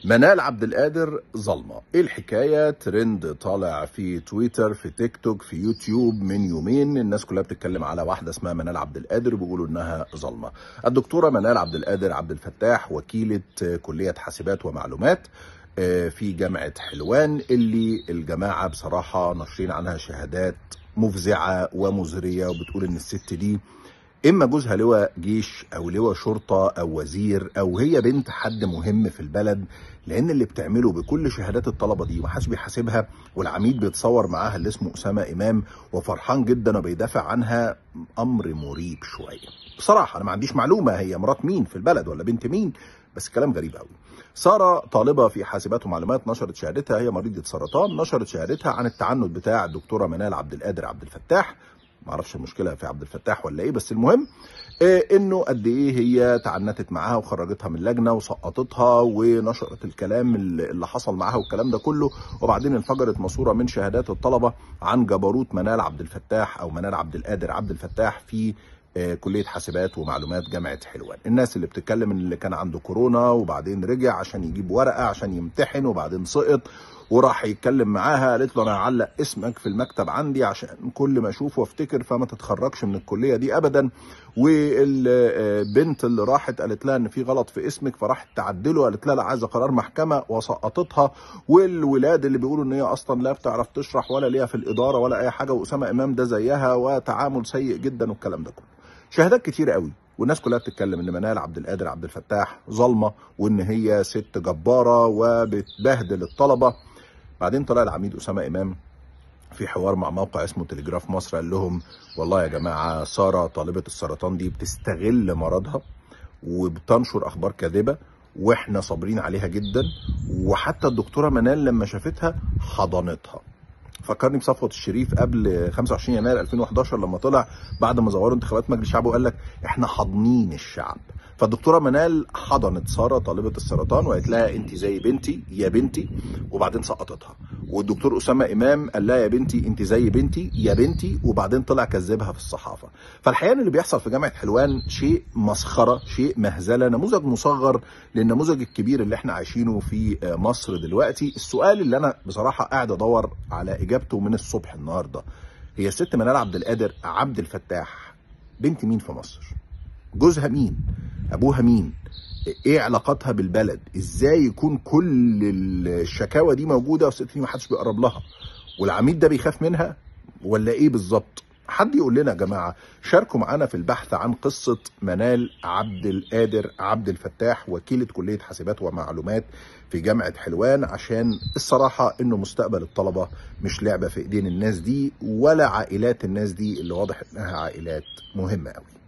منال عبد القادر ظلمة ايه الحكاية ترند طالع في تويتر في تيك توك في يوتيوب من يومين الناس كلها بتتكلم على واحدة اسمها منال عبد القادر وبيقولوا انها ظلمة الدكتورة منال عبد القادر عبد الفتاح وكيلة كلية حاسبات ومعلومات في جامعة حلوان اللي الجماعة بصراحة ناشرين عنها شهادات مفزعة ومزرية وبتقول ان الست دي اما جوزها لواء جيش او لواء شرطه او وزير او هي بنت حد مهم في البلد لان اللي بتعمله بكل شهادات الطلبه دي ومحدش بيحاسبها والعميد بيتصور معاها اللي اسمه اسامه امام وفرحان جدا وبيدافع عنها امر مريب شويه بصراحه انا ما عنديش معلومه هي مرات مين في البلد ولا بنت مين بس كلام غريب قوي ساره طالبه في حاسبات ومعلومات نشرت شهادتها هي مريضه سرطان نشرت شهادتها عن التعنت بتاع الدكتوره منال عبد القادر عبد الفتاح ما اعرفش المشكله في عبد الفتاح ولا ايه بس المهم إيه انه قد ايه هي تعنتت معاها وخرجتها من اللجنه وسقطتها ونشرت الكلام اللي حصل معاها والكلام ده كله وبعدين انفجرت ماسوره من شهادات الطلبه عن جبروت منال عبد الفتاح او منال عبد القادر عبد الفتاح في كليه حاسبات ومعلومات جامعه حلوان الناس اللي بتتكلم ان اللي كان عنده كورونا وبعدين رجع عشان يجيب ورقه عشان يمتحن وبعدين سقط وراح يتكلم معاها قالت له انا هعلق اسمك في المكتب عندي عشان كل ما اشوفه وافتكر فما تتخرجش من الكليه دي ابدا والبنت اللي راحت قالت لها ان في غلط في اسمك فراحت تعدله قالت لها لا عايزه قرار محكمه وسقطتها والولاد اللي بيقولوا ان هي اصلا لا بتعرف تشرح ولا ليها في الاداره ولا اي حاجه واسامه امام ده زيها وتعامل سيء جدا والكلام ده كله شهادات كتيره قوي والناس كلها بتتكلم ان منال عبد القادر عبد الفتاح ظلمه وان هي ست جباره وبتبهدل الطلبه بعدين طلع العميد اسامه امام في حوار مع موقع اسمه تلجراف مصر قال لهم والله يا جماعه ساره طالبه السرطان دي بتستغل مرضها وبتنشر اخبار كاذبه واحنا صابرين عليها جدا وحتى الدكتوره منال لما شافتها حضنتها فكرني بصفوه الشريف قبل 25 يناير 2011 لما طلع بعد ما زوروا انتخابات مجلس الشعب وقال لك احنا حاضنين الشعب فالدكتوره منال حضنت ساره طالبه السرطان وقالت لها انت زي بنتي يا بنتي وبعدين سقطتها والدكتور اسامه امام قال لها يا بنتي انت زي بنتي يا بنتي وبعدين طلع كذبها في الصحافه فالحقيقه اللي بيحصل في جامعه حلوان شيء مسخره شيء مهزله نموذج مصغر للنموذج الكبير اللي احنا عايشينه في مصر دلوقتي السؤال اللي انا بصراحه قاعد ادور على اجابته من الصبح النهارده هي الست منال عبد القادر عبد الفتاح بنت مين في مصر جوزها مين ابوها مين ايه علاقاتها بالبلد ازاي يكون كل الشكاوى دي موجوده والست دي ما حدش بيقرب لها والعميد ده بيخاف منها ولا ايه بالظبط حد يقول لنا يا جماعه شاركوا معانا في البحث عن قصه منال عبد القادر عبد الفتاح وكيله كليه حاسبات ومعلومات في جامعه حلوان عشان الصراحه انه مستقبل الطلبه مش لعبه في ايدين الناس دي ولا عائلات الناس دي اللي واضح انها عائلات مهمه قوي